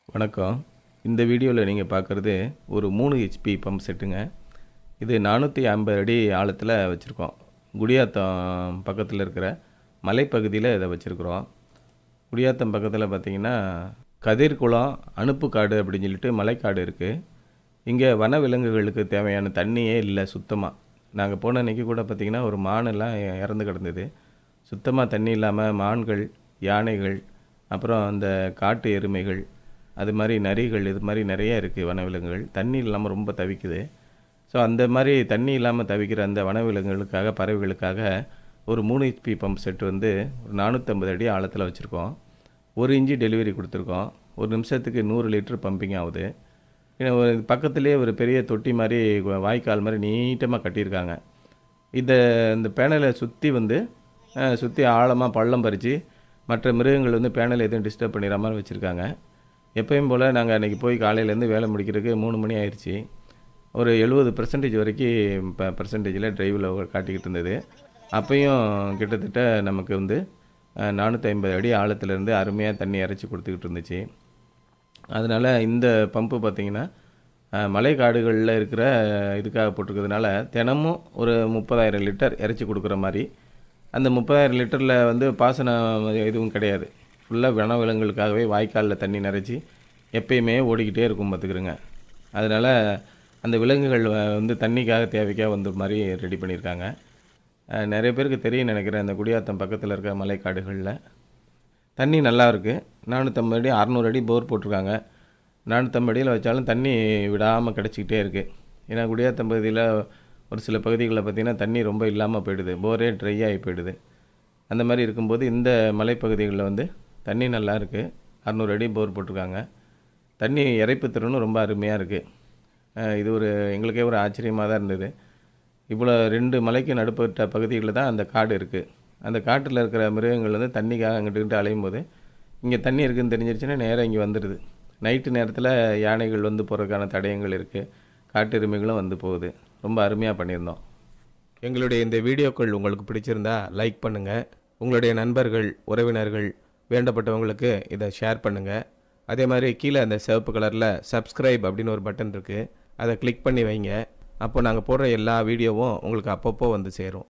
வணக்கம் இந்த வீடியோவில் நீங்கள் பார்க்குறது ஒரு மூணு ஹெச்பி பம்ப் செட்டுங்க இது நானூற்றி ஐம்பது அடி ஆழத்தில் வச்சுருக்கோம் குடியாத்தம் பக்கத்தில் இருக்கிற மலைப்பகுதியில் இதை வச்சுருக்குறோம் குடியாத்தம் பக்கத்தில் பார்த்திங்கன்னா கதிர்குளம் அனுப்புக்காடு அப்படின்னு சொல்லிட்டு மலைக்காடு இருக்குது இங்கே வனவிலங்குகளுக்கு தேவையான தண்ணியே இல்லை சுத்தமாக நாங்கள் போன அன்றைக்கி கூட பார்த்திங்கன்னா ஒரு மானெல்லாம் இறந்து கிடந்தது சுத்தமாக தண்ணி இல்லாமல் மான்கள் யானைகள் அப்புறம் அந்த காட்டு எருமைகள் அது மாதிரி நரிகள் இது மாதிரி நிறைய இருக்குது வனவிலங்குகள் தண்ணி இல்லாமல் ரொம்ப தவிக்குது ஸோ அந்த மாதிரி தண்ணி இல்லாமல் தவிக்கிற அந்த வனவிலங்குகளுக்காக பறவைகளுக்காக ஒரு மூணு ஹெச்பி பம்ப் செட் வந்து ஒரு நானூற்றம்பது அடி ஆழத்தில் வச்சுருக்கோம் ஒரு இன்ச்சு டெலிவரி கொடுத்துருக்கோம் ஒரு நிமிஷத்துக்கு நூறு லிட்டர் பம்பிங் ஆகுது இன்னும் ஒரு பக்கத்துலேயே ஒரு பெரிய தொட்டி மாதிரி வாய்க்கால் மாதிரி நீட்டமாக கட்டியிருக்காங்க இந்த இந்த பேனலை சுற்றி வந்து சுற்றி ஆழமாக பள்ளம் பறித்து மற்ற மிருகங்கள் வந்து பேனலை எதுவும் டிஸ்டர்ப் பண்ணிடுற மாதிரி வச்சுருக்காங்க எப்பயும் போல் நாங்கள் அன்றைக்கி போய் காலையிலேருந்து வேலை முடிக்கிறதுக்கு மூணு மணி ஆயிடுச்சு ஒரு எழுபது பர்சன்டேஜ் வரைக்கும் இப்போ பர்சன்டேஜில் டிரைவில் காட்டிக்கிட்டு இருந்தது அப்பையும் கிட்டத்தட்ட நமக்கு வந்து நானூற்றி ஐம்பது அடி ஆழத்துலேருந்து அருமையாக தண்ணி இறச்சி கொடுத்துக்கிட்டு இருந்துச்சு அதனால் இந்த பம்பு பார்த்திங்கன்னா மலை காடுகளில் இருக்கிற இதுக்காக போட்டிருக்கிறதுனால தினமும் ஒரு முப்பதாயிரம் லிட்டர் இறச்சி கொடுக்குற மாதிரி அந்த முப்பதாயிரம் லிட்டரில் வந்து பாசனம் எதுவும் கிடையாது ஃபுல்லாக வனவிலங்குகளுக்காகவே வாய்க்காலில் தண்ணி நிறைச்சி எப்பயுமே ஓடிக்கிட்டே இருக்கும் பார்த்துக்கிறோங்க அதனால் அந்த விலங்குகள் வந்து தண்ணிக்காக தேவைக்காக வந்த மாதிரி ரெடி பண்ணியிருக்காங்க நிறைய பேருக்கு தெரியும் நினைக்கிறேன் இந்த குடியாத்தம் பக்கத்தில் இருக்க மலைக்காடுகளில் தண்ணி நல்லா இருக்குது நானூற்றம்பது அடி அறநூறு அடி போர் போட்டிருக்காங்க நானூற்றம்பது அடியில் வச்சாலும் தண்ணி விடாமல் கிடச்சிக்கிட்டே இருக்குது ஏன்னா குடியாத்தம் பகுதியில் ஒரு சில பகுதிகளில் பார்த்திங்கன்னா தண்ணி ரொம்ப இல்லாமல் போயிடுது போரே ட்ரை ஆகி போயிடுது அந்த மாதிரி இருக்கும்போது இந்த மலைப்பகுதிகளில் வந்து தண்ணி நல்லா இருக்குது அறநூறு அடி போர் போட்டிருக்காங்க தண்ணி இறைப்பு திறனும் ரொம்ப அருமையாக இருக்குது இது ஒரு எங்களுக்கே ஒரு ஆச்சரியமாக தான் இருந்தது இவ்வளோ ரெண்டு மலைக்கு நடுப்பட்ட பகுதிகளில் தான் அந்த காடு இருக்குது அந்த காட்டில் இருக்கிற மிருகங்கள் வந்து தண்ணிக்காக அங்கிட்டு அலையும் போது இங்கே தண்ணி இருக்குதுன்னு தெரிஞ்சிருச்சுன்னா நேராக இங்கே வந்துடுது நைட்டு நேரத்தில் யானைகள் வந்து போகிறதுக்கான தடயங்கள் இருக்குது காட்டெருமைகளும் வந்து போகுது ரொம்ப அருமையாக பண்ணியிருந்தோம் எங்களுடைய இந்த வீடியோக்கள் உங்களுக்கு பிடிச்சிருந்தா லைக் பண்ணுங்கள் உங்களுடைய நண்பர்கள் உறவினர்கள் வேண்டப்பட்டவங்களுக்கு இதை ஷேர் பண்ணுங்கள் அதே மாதிரி கீழே அந்த சிவப்பு கலரில் சப்ஸ்கிரைப் அப்படின்னு ஒரு பட்டன் இருக்குது அதை கிளிக் பண்ணி வைங்க அப்போ நாங்கள் போடுற எல்லா வீடியோவும் உங்களுக்கு அப்பப்போ வந்து சேரும்